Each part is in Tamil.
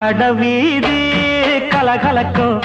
அடவீதி கலகலக்கும்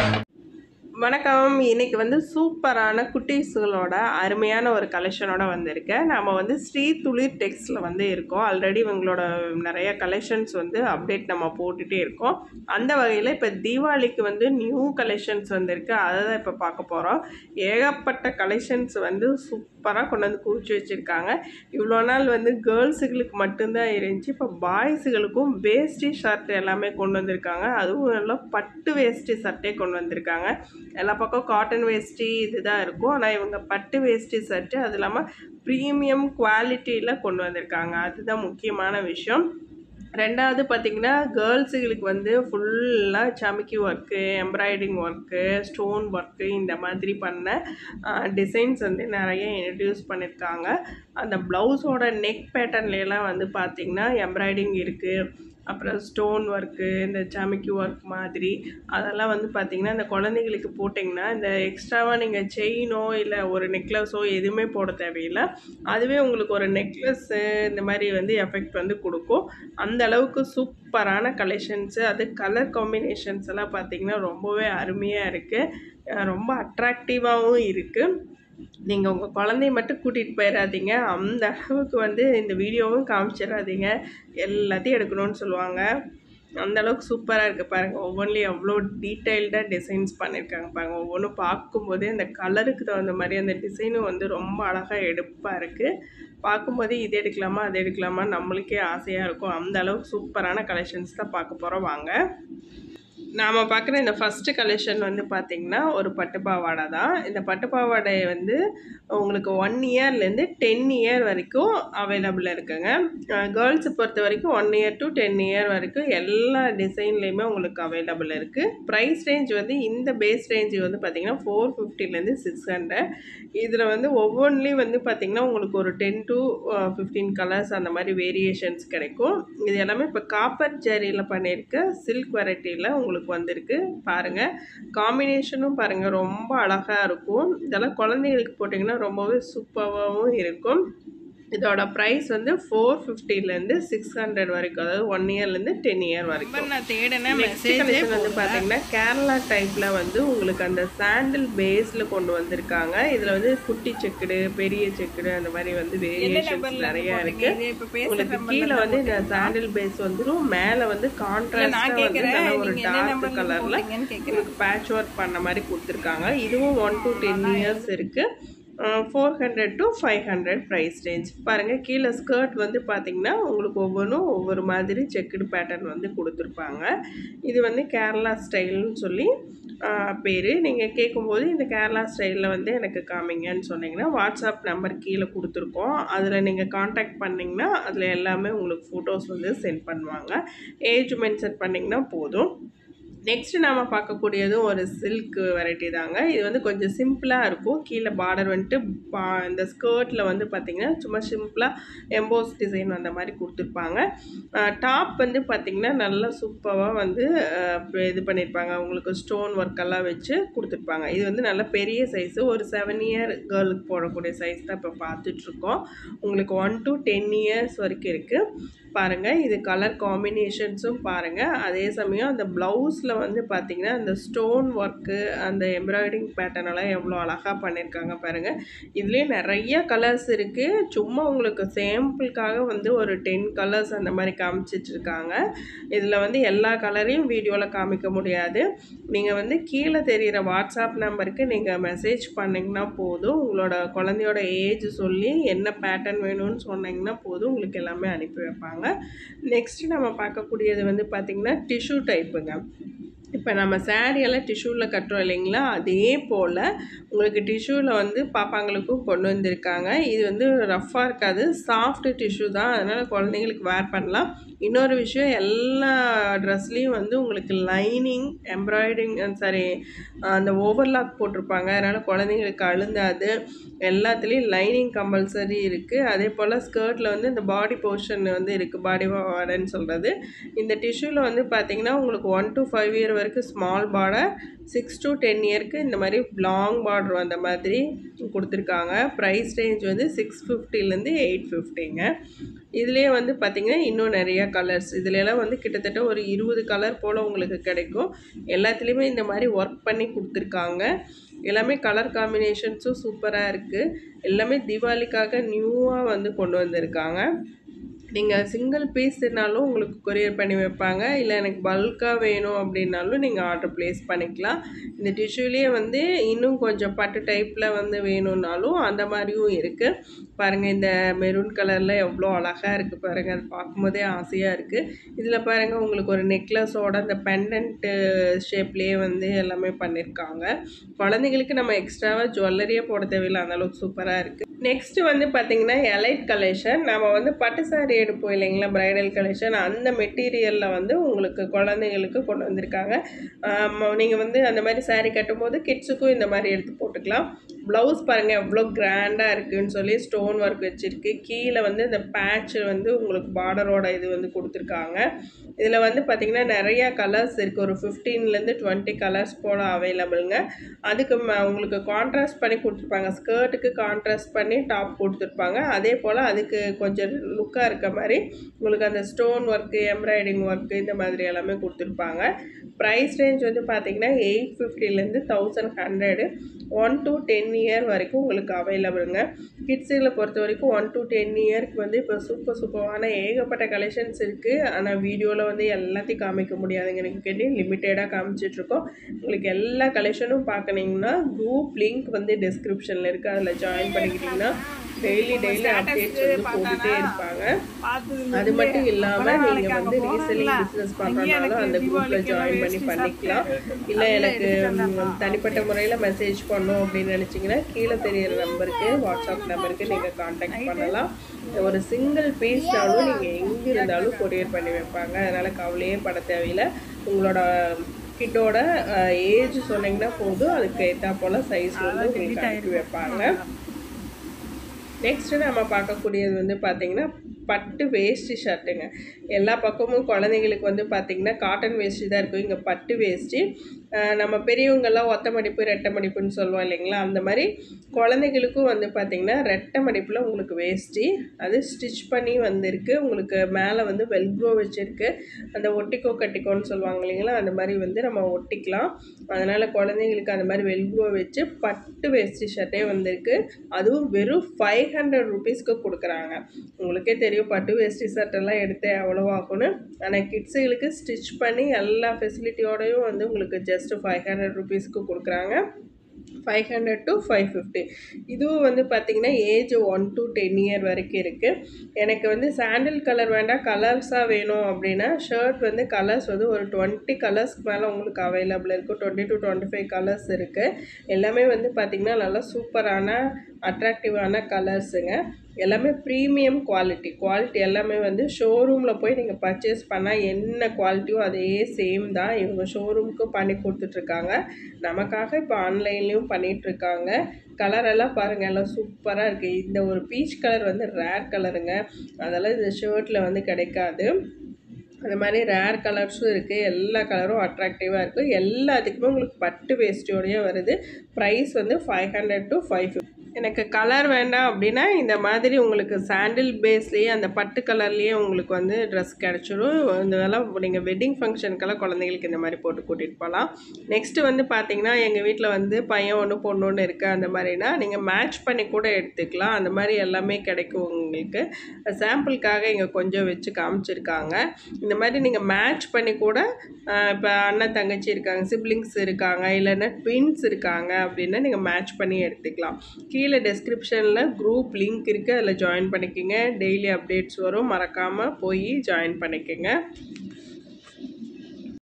வணக்கம் இன்னைக்கு வந்து சூப்பரான குட்டீஸுகளோட அருமையான ஒரு கலெக்ஷனோட வந்திருக்கேன் நம்ம வந்து ஸ்ரீ துளிர் டெக்ஸ்டில் வந்து இருக்கோம் ஆல்ரெடி இவங்களோட நிறைய கலெக்ஷன்ஸ் வந்து அப்டேட் நம்ம போட்டுகிட்டே இருக்கோம் அந்த வகையில் இப்போ தீபாவளிக்கு வந்து நியூ கலெக்ஷன்ஸ் வந்திருக்கு அதை தான் இப்போ பார்க்க போகிறோம் ஏகப்பட்ட கலெக்ஷன்ஸ் வந்து சூப்பராக கொண்டு வந்து குவிச்சு வச்சுருக்காங்க இவ்வளோ நாள் வந்து கேர்ள்ஸுகளுக்கு மட்டும்தான் இருந்துச்சு இப்போ பாய்ஸுகளுக்கும் வேஷ்டி ஷர்ட் எல்லாமே கொண்டு வந்திருக்காங்க அதுவும் நல்லா பட்டு வேஷ்டி சட்டை கொண்டு வந்திருக்காங்க எல்லா பக்கம் காட்டன் வேஷ்டி இதுதான் இருக்கும் ஆனால் இவங்க பட்டு வேஷ்டி சட்டை அது இல்லாமல் ப்ரீமியம் குவாலிட்டியில் கொண்டு வந்திருக்காங்க அதுதான் முக்கியமான விஷயம் ரெண்டாவது பார்த்திங்கன்னா கேர்ள்ஸுகளுக்கு வந்து ஃபுல்லாக சமிக்கி work embroidery work stone work இந்த மாதிரி பண்ண டிசைன்ஸ் வந்து நிறைய இன்ட்ரடியூஸ் பண்ணியிருக்காங்க அந்த ப்ளவுஸோட நெக் பேட்டர்ன்லாம் வந்து பார்த்திங்கன்னா எம்ப்ராய்டிங் இருக்குது அப்புறம் ஸ்டோன் ஒர்க்கு இந்த சமிக்கி ஒர்க் மாதிரி அதெல்லாம் வந்து பார்த்திங்கன்னா இந்த குழந்தைங்களுக்கு போட்டிங்கன்னா இந்த எக்ஸ்ட்ராவாக நீங்கள் செயினோ இல்லை ஒரு நெக்லஸோ எதுவுமே போட தேவையில்லை அதுவே உங்களுக்கு ஒரு நெக்லஸ்ஸு இந்த மாதிரி வந்து எஃபெக்ட் வந்து கொடுக்கும் அந்த அளவுக்கு சூப்பரான கலெக்ஷன்ஸு அது கலர் காம்பினேஷன்ஸ் எல்லாம் பார்த்திங்கன்னா ரொம்பவே அருமையாக இருக்குது ரொம்ப அட்ராக்டிவாகவும் இருக்குது நீங்கள் உங்கள் குழந்தைய மட்டும் கூட்டிகிட்டு போயிடாதீங்க அந்த அளவுக்கு வந்து இந்த வீடியோவும் காமிச்சிடாதீங்க எல்லாத்தையும் எடுக்கணும்னு சொல்லுவாங்க அந்த அளவுக்கு சூப்பராக இருக்குது பாருங்கள் ஒவ்வொன்றிலையும் எவ்வளோ டீட்டெயில்டாக டிசைன்ஸ் பண்ணியிருக்காங்க பாருங்கள் ஒவ்வொன்றும் பார்க்கும்போதே அந்த கலருக்கு தகுந்த மாதிரி அந்த டிசைனும் வந்து ரொம்ப அழகாக எடுப்பாக இருக்குது பார்க்கும்போதே இது எடுக்கலாமா அது எடுக்கலாமா நம்மளுக்கே ஆசையாக இருக்கும் அந்த அளவுக்கு சூப்பரான கலெக்ஷன்ஸ் தான் பார்க்க போகிறோம் வாங்க நாம் பார்க்குற இந்த ஃபஸ்ட்டு கலெக்ஷன் வந்து பார்த்திங்கன்னா ஒரு பட்டு பாவாடை தான் இந்த பட்டு பாவாடை வந்து உங்களுக்கு ஒன் இயர்லேருந்து டென் இயர் வரைக்கும் அவைலபிள் இருக்குங்க கேர்ள்ஸை பொறுத்த வரைக்கும் one year to ten year வரைக்கும் எல்லா டிசைன்லேயுமே உங்களுக்கு அவைலபிள் இருக்குது ப்ரைஸ் ரேஞ்ச் வந்து இந்த பேஸ் ரேஞ்ச் வந்து பார்த்திங்கன்னா ஃபோர் ஃபிஃப்டிலேருந்து சிக்ஸ் ஹண்ட்ரட் இதில் வந்து ஒவ்வொன்றிலையும் வந்து பார்த்திங்கன்னா உங்களுக்கு ஒரு டென் டு ஃபிஃப்டீன் கலர்ஸ் அந்த மாதிரி வேரியேஷன்ஸ் கிடைக்கும் இது எல்லாமே இப்போ காப்பர் ஜரியில் பண்ணியிருக்க சில்க் வெரைட்டியில் உங்களுக்கு வந்திருக்கு பாருங்கள் காம்பினேஷனும் பாருங்கள் ரொம்ப அழகாக இருக்கும் இதெல்லாம் குழந்தைங்களுக்கு போட்டிங்கன்னா ரொம்பவே சூப்பராகவும் இருக்கும் இதோட ப்ரைஸ் வந்து ஃபோர் ஃபிஃப்டிலேருந்து சிக்ஸ் ஹண்ட்ரட் வரைக்கும் அதாவது ஒன் இயர்லேருந்து டென் இயர் வரைக்கும் நான் தேடினேன் நெக்ஸ்ட் கலெக்ஷன் வந்து பார்த்தீங்கன்னா கேரளா டைப்பில் வந்து உங்களுக்கு அந்த சாண்டில் பேஸில் கொண்டு வந்திருக்காங்க இதில் வந்து குட்டி செக்குடு பெரிய செக்குடு அந்த மாதிரி வந்து வேரியேஷன்ஸ் நிறைய இருக்கு இப்ப உங்களுக்கு கீழே வந்து இந்த சாண்டில் பேஸ் வந்துடும் மேலே வந்து கான்ட்ராஸ்டாக வந்து நல்ல ஒரு டார்க் கலரில் உங்களுக்கு பேட்ச் ஒர்க் பண்ண மாதிரி கொடுத்துருக்காங்க இதுவும் ஒன் டு டென் இயர்ஸ் இருக்குது four hundred to five hundred price range பாருங்கள் கீழே ஸ்கர்ட் வந்து பார்த்திங்கன்னா உங்களுக்கு ஒவ்வொன்றும் ஒவ்வொரு மாதிரி செக்குடு பேட்டர்ன் வந்து கொடுத்துருப்பாங்க இது வந்து கேரளா ஸ்டைல்னு சொல்லி பேர் நீங்கள் கேட்கும்போது இந்த கேரளா ஸ்டைலில் வந்து எனக்கு காமிங்கன்னு சொன்னீங்கன்னா வாட்ஸ்அப் நம்பர் கீழே கொடுத்துருக்கோம் அதில் நீங்கள் காண்டாக்ட் பண்ணிங்கன்னா அதில் எல்லாமே உங்களுக்கு ஃபோட்டோஸ் வந்து சென்ட் பண்ணுவாங்க ஏஜ் மென்ஷன் பண்ணிங்கன்னா போதும் நெக்ஸ்ட்டு நாம் பார்க்கக்கூடியதும் ஒரு சில்க் வெரைட்டி தாங்க இது வந்து கொஞ்சம் சிம்பிளாக இருக்கும் கீழே பார்டர் வந்துட்டு பா இந்த ஸ்கர்ட்டில் வந்து பார்த்திங்கன்னா சும்மா சிம்பிளாக எம்போஸ் டிசைன் அந்த மாதிரி கொடுத்துருப்பாங்க டாப் வந்து பார்த்திங்கன்னா நல்லா சூப்பராக வந்து இது பண்ணியிருப்பாங்க உங்களுக்கு ஸ்டோன் ஒர்க்கெல்லாம் வச்சு கொடுத்துருப்பாங்க இது வந்து நல்ல பெரிய சைஸு ஒரு செவன் இயர் கேர்ளுக்கு போடக்கூடிய சைஸ் தான் இப்போ பார்த்துட்ருக்கோம் உங்களுக்கு ஒன் டு டென் இயர்ஸ் வரைக்கும் இருக்குது பாருங்கள் இது கலர் காம்பினேஷன்ஸும் பாருங்கள் அதே சமயம் அந்த ப்ளவுஸில் வந்து பார்த்திங்கன்னா அந்த ஸ்டோன் ஒர்க்கு அந்த எம்ப்ராய்டிங் பேட்டர்னெல்லாம் எவ்வளோ அழகாக பண்ணியிருக்காங்க பாருங்கள் இதுலேயே நிறைய கலர்ஸ் இருக்குது சும்மா உங்களுக்கு சாம்பிளுக்காக வந்து ஒரு டென் கலர்ஸ் அந்த மாதிரி காமிச்சிட்ருக்காங்க இதில் வந்து எல்லா கலரையும் வீடியோவில் காமிக்க முடியாது நீங்கள் வந்து கீழே தெரிகிற வாட்ஸ்அப் நம்பருக்கு நீங்கள் மெசேஜ் பண்ணிங்கன்னா போதும் உங்களோட குழந்தையோட ஏஜ் சொல்லி என்ன பேட்டர்ன் வேணும்னு சொன்னீங்கன்னா போதும் உங்களுக்கு எல்லாமே அனுப்பி வைப்பாங்க நெக்ஸ்ட்டு நம்ம பார்க்கக்கூடியது வந்து பார்த்திங்கன்னா டிஷ்யூ டைப்புங்க இப்போ நம்ம சாரியெல்லாம் டிஷ்யூவில் கட்டுறோம் இல்லைங்களா அதே போல் உங்களுக்கு டிஷ்யூவில் வந்து பாப்பாங்களுக்கும் கொண்டு வந்திருக்காங்க இது வந்து ரஃப்பாக இருக்காது சாஃப்ட் டிஷ்யூ தான் அதனால் குழந்தைங்களுக்கு வேர் பண்ணலாம் இன்னொரு விஷயம் எல்லா ட்ரெஸ்லேயும் வந்து உங்களுக்கு லைனிங் எம்ப்ராய்டிங் சாரி அந்த ஓவர்லாக் போட்டிருப்பாங்க அதனால் குழந்தைங்களுக்கு அழுந்தாது எல்லாத்துலேயும் லைனிங் கம்பல்சரி இருக்குது அதே போல் ஸ்கர்ட்டில் வந்து இந்த பாடி போர்ஷன் வந்து இருக்குது பாடி வாடன்னு சொல்கிறது இந்த டிஷ்யூவில் வந்து பார்த்திங்கன்னா உங்களுக்கு ஒன் டு ஃபைவ் இயர் வரைக்கும் small border six to ten இயருக்கு இந்த மாதிரி லாங் பார்டர் பார்டர் அந்த மாதிரி கொடுத்துருக்காங்க ப்ரைஸ் ரேஞ்ச் வந்து சிக்ஸ் ஃபிஃப்டிலேருந்து எயிட் ஃபிஃப்டிங்க இதுலேயே வந்து பார்த்திங்கன்னா இன்னும் நிறையா கலர்ஸ் இதுலலாம் வந்து கிட்டத்தட்ட ஒரு இருபது கலர் போல் உங்களுக்கு கிடைக்கும் எல்லாத்துலேயுமே இந்த மாதிரி ஒர்க் பண்ணி கொடுத்துருக்காங்க எல்லாமே கலர் காம்பினேஷன்ஸும் சூப்பராக இருக்குது எல்லாமே தீபாவளிக்காக நியூவாக வந்து கொண்டு வந்திருக்காங்க நீங்கள் சிங்கிள் பீஸ்னாலும் உங்களுக்கு கொரியர் பண்ணி வைப்பாங்க இல்லை எனக்கு பல்காக வேணும் அப்படின்னாலும் நீங்கள் ஆர்டர் ப்ளேஸ் பண்ணிக்கலாம் இந்த டிஷ்யூலேயே வந்து இன்னும் கொஞ்சம் பட்டு டைப்பில் வந்து வேணும்னாலும் அந்த மாதிரியும் இருக்குது பாருங்கள் இந்த மெரூன் கலரில் எவ்வளோ அழகாக இருக்குது பாருங்கள் அது பார்க்கும்போதே ஆசையாக இருக்குது இதில் பாருங்கள் உங்களுக்கு ஒரு நெக்லஸோட அந்த பெண்டன்ட்டு ஷேப்லேயே வந்து எல்லாமே பண்ணியிருக்காங்க குழந்தைங்களுக்கு நம்ம எக்ஸ்ட்ராவாக ஜுவல்லரியே போட தேவையில்லை அந்த அளவுக்கு சூப்பராக இருக்குது நெக்ஸ்ட் வந்து பார்த்தீங்கன்னா எலைட் கலெக்ஷன் நம்ம வந்து பட்டு சாரி எடுப்போம் இல்லைங்களா பிரைடல் கலெக்ஷன் அந்த மெட்டீரியலில் வந்து உங்களுக்கு குழந்தைங்களுக்கு கொண்டு வந்திருக்காங்க நீங்கள் வந்து அந்த மாதிரி சாரி கட்டும்போது கிட்ஸுக்கும் இந்த மாதிரி எடுத்து போட்டுக்கலாம் ப்ளவுஸ் பாருங்கள் எவ்வளோ கிராண்டாக இருக்குதுன்னு சொல்லி ஸ்டோன் ஒர்க் வச்சுருக்கு கீழே வந்து இந்த பேட்ச் வந்து உங்களுக்கு பார்டரோட இது வந்து கொடுத்துருக்காங்க இதில் வந்து பார்த்திங்கன்னா நிறையா கலர்ஸ் இருக்குது ஒரு ஃபிஃப்டீன்லேருந்து டுவெண்ட்டி கலர்ஸ் போல் அவைலபிளுங்க அதுக்கு ம- உங்களுக்கு கான்ட்ராஸ்ட் பண்ணி கொடுத்துருப்பாங்க ஸ்கர்ட்டுக்கு கான்ட்ராஸ்ட் பண்ணி டாப் கொடுத்துருப்பாங்க அதே போல் அதுக்கு கொஞ்சம் லுக்காக இருக்க மாதிரி உங்களுக்கு அந்த ஸ்டோன் ஒர்க்கு எம்ப்ராய்டிங் ஒர்க்கு இந்த மாதிரி எல்லாமே கொடுத்துருப்பாங்க ப்ரைஸ் ரேஞ்ச் வந்து பார்த்தீங்கன்னா எயிட் ஃபிஃப்டிலேருந்து thousand hundred one to ten year வரைக்கும் உங்களுக்கு அவைலபிளுங்க கிட்ஸுகளை பொறுத்த வரைக்கும் ஒன் to டென் இயர்க்கு வந்து இப்போ சூப்பர் சூப்பரான ஏகப்பட்ட கலெக்ஷன்ஸ் இருக்குது ஆனால் வீடியோவில் வந்து எல்லாத்தையும் காமிக்க முடியாதுங்க எனக்கு கேட்டி லிமிட்டடாக காமிச்சிட்ருக்கோம் உங்களுக்கு எல்லா கலெக்ஷனும் பார்க்கணுங்கன்னா குரூப் லிங்க் வந்து டிஸ்கிரிப்ஷனில் இருக்குது அதில் ஜாயின் பண்ணிக்கிட்டிங்கன்னா டெய்லி டெய்லி அப்டேட்ஸ் வந்து போட்டுகிட்டே இருப்பாங்க அது மட்டும் இல்லாம நீங்க வந்து ரீசெல்லிங் பிசினஸ் பண்றதுனாலும் அந்த குரூப்ல ஜாயின் பண்ணி பண்ணிக்கலாம் இல்ல எனக்கு ம், தனிப்பட்ட முறையில மெசேஜ் பண்ணணும் அப்படின்னு நினைச்சீங்கன்னா கீழே தெரியற நம்பருக்கு வாட்ஸ்அப் நம்பருக்கு நீங்க காண்டாக்ட் பண்ணலாம் ஒரு சிங்கிள் பீஸ்னாலும் நீங்க எங்க இருந்தாலும் கொரியர் பண்ணி வைப்பாங்க அதனால கவலையே பட தேவையில்லை உங்களோட கிட்டோட ஏஜ் சொன்னீங்கன்னா போதும் அதுக்கு ஏற்றா போல சைஸ் வந்து உங்களுக்கு அனுப்பி வைப்பாங்க நெக்ஸ்ட்டு நம்ம பார்க்கக்கூடியது வந்து பார்த்திங்கன்னா பட்டு வேஷ்டி ஷர்ட்டுங்க எல்லா பக்கமும் குழந்தைங்களுக்கு வந்து பார்த்திங்கன்னா காட்டன் வேஷ்டி தான் இருக்கும் இங்கே பட்டு வேஷ்டி அஹ் நம்ம பெரியவங்கெல்லாம் ஒத்த மடிப்பு ரெட்டை மடிப்புன்னு சொல்லுவோம் இல்லைங்களா அந்த மாதிரி குழந்தைகளுக்கும் வந்து பார்த்திங்கன்னா ரெட்டை மடிப்பில் உங்களுக்கு வேஷ்டி அது ஸ்டிச் பண்ணி வந்திருக்கு உங்களுக்கு மேலே வந்து வெல்க்ரோ வச்சுருக்கு அந்த ஒட்டிக்கோ கட்டிக்கோன்னு சொல்லுவாங்க இல்லைங்களா அந்த மாதிரி வந்து நம்ம ஒட்டிக்கலாம் அதனால் குழந்தைங்களுக்கு அந்த மாதிரி வெல்க்ரோ வச்சு பட்டு வேஷ்டி ஷர்ட்டே வந்திருக்கு அதுவும் வெறும் ஃபைவ் ஹண்ட்ரட் ருபீஸ்க்கு கொடுக்குறாங்க உங்களுக்கே தெரியும் பட்டு வேஷ்டி ஷர்ட்டெல்லாம் எடுத்து எவ்வளோ ஆகும்னு ஆனால் கிட்ஸுகளுக்கு ஸ்டிச் பண்ணி எல்லா ஃபெசிலிட்டியோடையும் வந்து உங்களுக்கு ஜஸ்ட் ஃபைவ் ஹண்ட்ரட் ருபீஸ்க்கு கொடுக்குறாங்க five hundred to five fifty இதுவும் வந்து பார்த்திங்கன்னா age one to ten year வரைக்கும் இருக்குது எனக்கு வந்து சாண்டில் கலர் வேண்டாம் கலர்ஸாக வேணும் அப்படின்னா ஷர்ட் வந்து கலர்ஸ் வந்து ஒரு டுவெண்ட்டி கலர்ஸ்க்கு மேலே உங்களுக்கு அவைலபிள் இருக்குது twenty to twenty five colours இருக்குது எல்லாமே வந்து பார்த்திங்கன்னா நல்லா சூப்பரான அட்ராக்டிவான கலர்ஸுங்க எல்லாமே ப்ரீமியம் குவாலிட்டி குவாலிட்டி எல்லாமே வந்து ஷோரூமில் போய் நீங்கள் பர்ச்சேஸ் பண்ணால் என்ன குவாலிட்டியோ அதே சேம் தான் இவங்க ஷோரூமுக்கும் பண்ணி கொடுத்துட்ருக்காங்க நமக்காக இப்போ ஆன்லைன்லேயும் பண்ணிகிட்ருக்காங்க கலர் எல்லாம் பாருங்கள் எல்லாம் சூப்பராக இருக்குது இந்த ஒரு பீச் கலர் வந்து ரேர் கலருங்க அதெல்லாம் இந்த ஷர்ட்டில் வந்து கிடைக்காது அந்த மாதிரி ரேர் கலர்ஸும் இருக்குது எல்லா கலரும் அட்ராக்டிவாக இருக்குது எல்லாத்துக்குமே உங்களுக்கு பட்டு வேஸ்டியோடய வருது ப்ரைஸ் வந்து five hundred to five fifty எனக்கு கலர் வேண்டாம் அப்படின்னா இந்த மாதிரி உங்களுக்கு சாண்டில் பேஸ்லேயே அந்த பட்டு கலர்லேயே உங்களுக்கு வந்து ட்ரெஸ் கிடச்சிரும் இதெல்லாம் நீங்கள் வெட்டிங் ஃபங்க்ஷனுக்கெல்லாம் குழந்தைங்களுக்கு இந்த மாதிரி போட்டு கூட்டிகிட்டு போகலாம் நெக்ஸ்ட்டு வந்து பார்த்தீங்கன்னா எங்கள் வீட்டில் வந்து பையன் ஒன்று பொண்ணு ஒன்று இருக்குது அந்த மாதிரினா நீங்கள் மேட்ச் பண்ணி கூட எடுத்துக்கலாம் அந்த மாதிரி எல்லாமே கிடைக்கும் உங்களுக்கு சாம்பிளுக்காக இங்கே கொஞ்சம் வச்சு காமிச்சிருக்காங்க இந்த மாதிரி நீங்கள் மேட்ச் பண்ணி கூட இப்போ அண்ணன் தங்கச்சி இருக்காங்க சிப்ளிங்ஸ் இருக்காங்க இல்லைன்னா ட்வின்ஸ் இருக்காங்க அப்படின்னா நீங்கள் மேட்ச் பண்ணி எடுத்துக்கலாம் கீழே டெஸ்கிரிப்ஷனில் குரூப் லிங்க் இருக்குது அதில் ஜாயின் பண்ணிக்கோங்க டெய்லி அப்டேட்ஸ் வரும் மறக்காமல் போய் ஜாயின் பண்ணிக்கோங்க